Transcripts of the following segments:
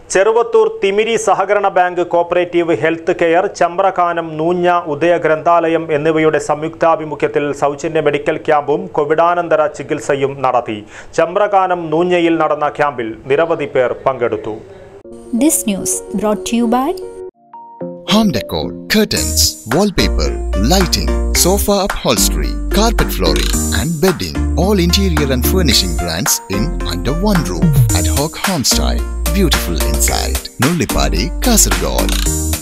ചെറുവത്തൂർ തിമിരി സഹകരണ bank cooperative health care Chamrakanam Noonja Udaya ഗ്രന്ഥാലയം എന്നിവയുടെ സംയുക്താഭിമുഖ്യത്തിൽ സൗജന്യ മെഡിക്കൽ ക്യാമ്പും കോവിഡാനന്തര ചികിത്സയും നടത്തി ചമ്രകാനം നൂഞ്ഞയിൽ നടന്ന ക്യാമ്പിൽ നിരവധി പേർ പങ്കെടുത്തു This news brought to you by Home decor, curtains, wallpaper, lighting, sofa upholstery, carpet flooring, and bedding. All interior and furnishing brands in under one roof. Ad hoc home style. Beautiful inside. Nullipadi, Kasargod.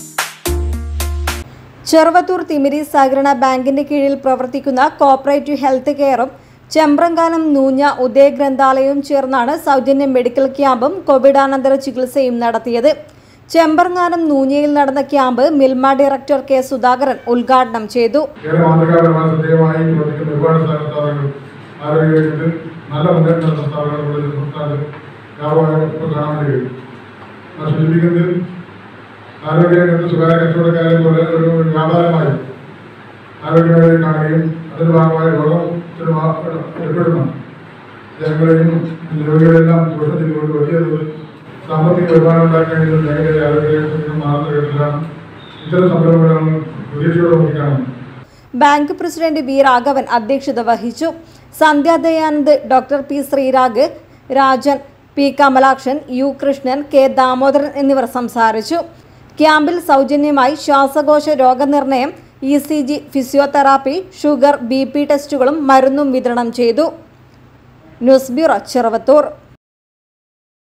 Cheruvathur Thimiri സഹകരണ ബാങ്കിന്റെ കീഴിൽ പ്രവർത്തിക്കുന്ന cooperative health കെയറും ചെമ്പ്രങ്കാനം നൂഞ്ഞ ഉദയ ഗ്രന്ഥാലയവും ചേർന്നാണ് സൗജന്യ medical ക്യാമ്പും കോവിഡാനന്തര ചികിത്സയും നടത്തിയത് ചെമ്പറങ്ങാനം നൂഞ്ഞയിൽ നടന്ന camp Milma director K Sudhakaran ഉദ്ഘാടനം ചെയ്തു ഏറെ മാതൃകാപരമായ ശ്രദ്ധേയമായി പ്രവർത്തിക്കുന്ന ഒരുപാട് സ്ഥാപനങ്ങൾ ആരോഗ്യരംഗത്ത് നല്ല മുന്നേറ്റം നടത്തുന്ന സ്ഥാപനങ്ങൾ സംസ്ഥാനത്ത് വ്യാപകമായി ഇപ്പോൾ കാണാൻ വേണ്ടി കഴിയും അത് സൂചിപ്പിക്കുന്നത് ആരോഗ്യരംഗത്ത് സ്വകാര്യ കച്ചവടക്കാരെ പോലെ ഒരു വ്യാപാരമായി ആരോഗ്യമേഖലയെ കാണുകയും അതിന്റെ ഭാഗമായി രോഗത്തിന് ഏർപ്പെടുന്ന ജനങ്ങളെയും രോഗികളെല്ലാം ചൂഷണം ചെയ്തുകൊണ്ട് വലിയ തോതിൽ സാമ്പത്തിക വരുമാനം ഉണ്ടാക്കാൻ കഴിയുന്ന മേഖലയെ ആരോഗ്യരംഗത്ത് മാറുന്ന ഘട്ടത്തിലാണ് ഇത്തരം സംരംഭങ്ങളാണ് പ്രതീക്ഷയോടെ നോക്കി കാണുന്നത് ബാങ്ക് പ്രസിഡന്റ് വി രാഘവൻ അധ്യക്ഷത വഹിച്ചു Sandhya Dayanand doctor P Sreerag Rajan P Kamalakshan U Krishnan K Damodaran എന്നിവർ സംസാരിച്ചു ക്യാമ്പിൽ സൗജന്യമായി ശ്വാസകോശ രോഗനിർണയം E C G physiotherapy sugar B P ടെസ്റ്റുകളും മരുന്നും വിതരണം ചെയ്തു ന്യൂസ് ബ്യൂറോ ചെറുവത്തൂർ